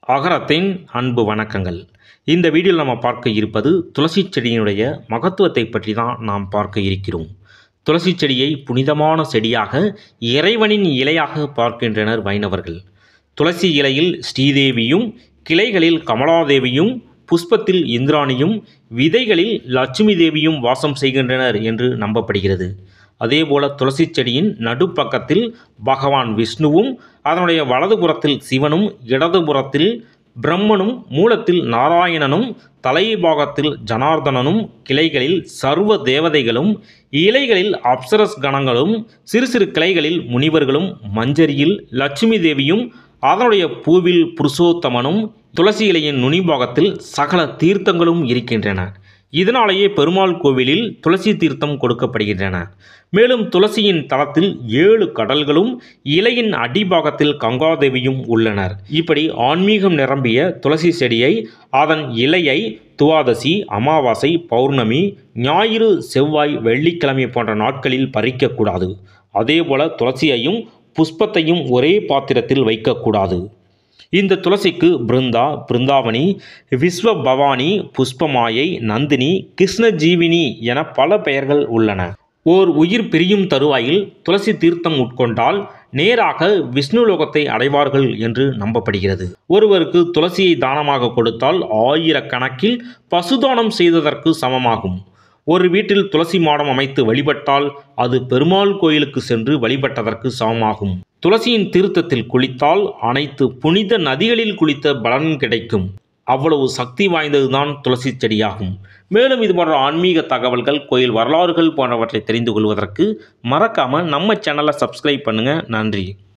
அகரத்தின் அன்பு வணக்கங்கள் இந்த வீடியோவில் நம்ம பார்க்க இருப்பது துளசி செடியினுடைய மகத்துவத்தை பற்றி தான் நாம் பார்க்க இருக்கிறோம் துளசி செடியை புனிதமான செடியாக இறைவனின் இலையாக பார்க்கின்றனர் வைணவர்கள் துளசி இலையில் ஸ்ரீதேவியும் கிளைகளில் கமலாதேவியும் புஷ்பத்தில் இந்திராணியும் விதைகளில் லட்சுமி தேவியும் வாசம் செய்கின்றனர் என்று நம்பப்படுகிறது அதேபோல துளசி செடியின் நடுப்பக்கத்தில் பகவான் விஷ்ணுவும் அதனுடைய வலதுபுறத்தில் சிவனும் இடதுபுறத்தில் பிரம்மனும் மூலத்தில் நாராயணனும் தலைபாகத்தில் ஜனார்தனனும் கிளைகளில் சர்வ தேவதைகளும் இலைகளில் அப்சரஸ் கணங்களும் சிறு சிறு கிளைகளில் முனிவர்களும் மஞ்சரியில் லட்சுமி தேவியும் அதனுடைய பூவில் புருஷோத்தமனும் துளசி இலையின் நுனிபாகத்தில் சகல தீர்த்தங்களும் இருக்கின்றன இதனாலேயே பெருமாள் கோவிலில் துளசி தீர்த்தம் கொடுக்கப்படுகின்றன மேலும் துளசியின் தளத்தில் ஏழு கடல்களும் இலையின் அடிபாகத்தில் கங்காதேவியும் உள்ளனர் இப்படி ஆன்மீகம் நிரம்பிய துளசி செடியை அதன் இலையை துவாதசி அமாவாசை பௌர்ணமி ஞாயிறு செவ்வாய் வெள்ளிக்கிழமை போன்ற நாட்களில் பறிக்கக்கூடாது அதேபோல துளசியையும் புஷ்பத்தையும் ஒரே பாத்திரத்தில் வைக்கக்கூடாது இந்த துளசிக்கு பிருந்தா பிருந்தாவனி விஸ்வ பவானி புஷ்பமாயை நந்தினி கிருஷ்ணஜீவினி என பல பெயர்கள் உள்ளன ஓர் உயிர் பிரியும் தருவாயில் துளசி தீர்த்தம் உட்கொண்டால் நேராக விஷ்ணு லோகத்தை அடைவார்கள் என்று நம்பப்படுகிறது ஒருவருக்கு துளசியை தானமாக கொடுத்தால் ஆயிரக்கணக்கில் பசுதானம் செய்ததற்கு சமமாகும் ஒரு வீட்டில் துளசி மாடம் அமைத்து வழிபட்டால் அது பெருமாள் கோயிலுக்கு சென்று வழிபட்டதற்கு சமமாகும் துளசியின் தீர்த்தத்தில் குளித்தால் அனைத்து புனித நதிகளில் குளித்த பலன் கிடைக்கும் அவ்வளவு சக்தி வாய்ந்ததுதான் துளசி செடியாகும் மேலும் இது போன்ற ஆன்மீக தகவல்கள் கோயில் வரலாறுகள் போன்றவற்றை தெரிந்து கொள்வதற்கு மறக்காமல் நம்ம சேனலை சப்ஸ்கிரைப் பண்ணுங்கள் நன்றி